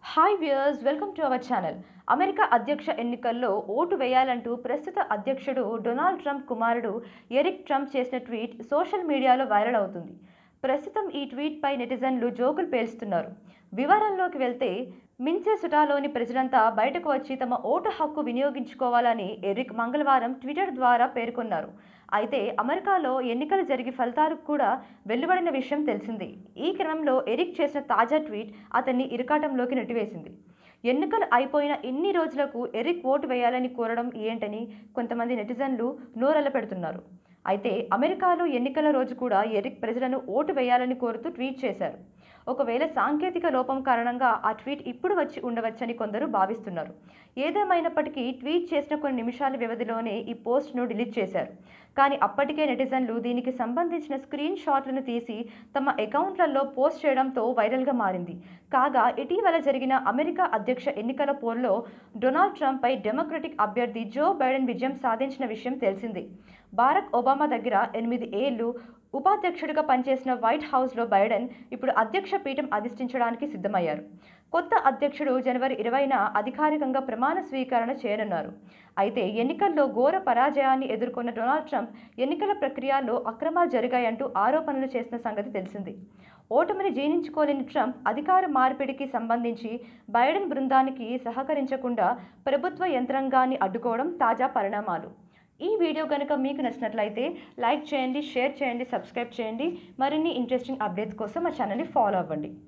hi viewers welcome to our channel America అధ్యక్ష ఎన్నికల్లో ఓటు వేయాలంటూ ప్రస్తుత అధ్యక్షుడు డొనాల్డ్ ట్రంప్ కుమారుడు ఎరిక్ ట్రంప్ చేసిన ట్వీట్ సోషల్ మీడియాలో వైరల్ అవుతుంది ప్రస్తుతం ఈ ట్వీట్పై నెటిజన్లు జోకులు పేలుస్తున్నారు వివరాల్లోకి వెళ్తే మిన్సేసుటాలోని ప్రజలంతా బయటకు వచ్చి తమ ఓటు హక్కు వినియోగించుకోవాలని ఎరిక్ మంగళవారం ట్విట్టర్ ద్వారా పేర్కొన్నారు అయితే అమెరికాలో ఎన్నికలు జరిగి ఫలితాలు కూడా వెలువడిన విషయం తెలిసింది ఈ క్రమంలో ఎరిక్ చేసిన తాజా ట్వీట్ అతన్ని ఇరకాటంలోకి నెట్టివేసింది ఎన్నికలు అయిపోయిన ఇన్ని రోజులకు ఎరిక్ ఓటు వేయాలని కోరడం ఏంటని కొంతమంది నెటిజన్లు నోరెల్ల పెడుతున్నారు అయితే అమెరికాలో ఎన్నికల రోజు కూడా ఎరిక్ ప్రజలను ఓటు వేయాలని కోరుతూ ట్వీట్ చేశారు ఒకవేళ సాంకేతిక లోపం కారణంగా ఆ ట్వీట్ ఇప్పుడు వచ్చి ఉండవచ్చని కొందరు భావిస్తున్నారు ఏదేమైనప్పటికీ ట్వీట్ చేసిన కొన్ని నిమిషాల వ్యవధిలోనే ఈ పోస్ట్ను డిలీట్ చేశారు కానీ అప్పటికే నెటిజన్లు దీనికి సంబంధించిన స్క్రీన్ షాట్లను తీసి తమ అకౌంట్లలో పోస్ట్ చేయడంతో వైరల్గా మారింది కాగా ఇటీవల జరిగిన అమెరికా అధ్యక్ష ఎన్నికల పోల్లో డొనాల్డ్ ట్రంప్పై డెమోక్రటిక్ అభ్యర్థి జో బైడెన్ విజయం సాధించిన విషయం తెలిసింది బారక్ ఒబామా దగ్గర ఎనిమిది ఏళ్లు ఉపాధ్యక్షుడిగా పనిచేసిన వైట్ హౌస్లో బైడెన్ ఇప్పుడు అధ్యక్ష పీఠం అధిష్ఠించడానికి సిద్ధమయ్యారు కొత్త అధ్యక్షుడు జనవరి ఇరవైన అధికారికంగా ప్రమాణ స్వీకరణ చేయనున్నారు అయితే ఎన్నికల్లో ఘోర పరాజయాన్ని ఎదుర్కొన్న డొనాల్డ్ ట్రంప్ ఎన్నికల ప్రక్రియలో అక్రమాలు జరిగాయంటూ ఆరోపణలు చేసిన సంగతి తెలిసింది ఓటమిని జీర్ణించుకోలేని ట్రంప్ అధికార మార్పిడికి సంబంధించి బైడెన్ బృందానికి సహకరించకుండా ప్రభుత్వ యంత్రాంగాన్ని అడ్డుకోవడం తాజా పరిణామాలు ఈ వీడియో కనుక మీకు నచ్చినట్లయితే లైక్ చేయండి షేర్ చేయండి సబ్స్క్రైబ్ చేయండి మరిన్ని ఇంట్రెస్టింగ్ అప్డేట్స్ కోసం మా ఛానల్ని ఫాలో అవ్వండి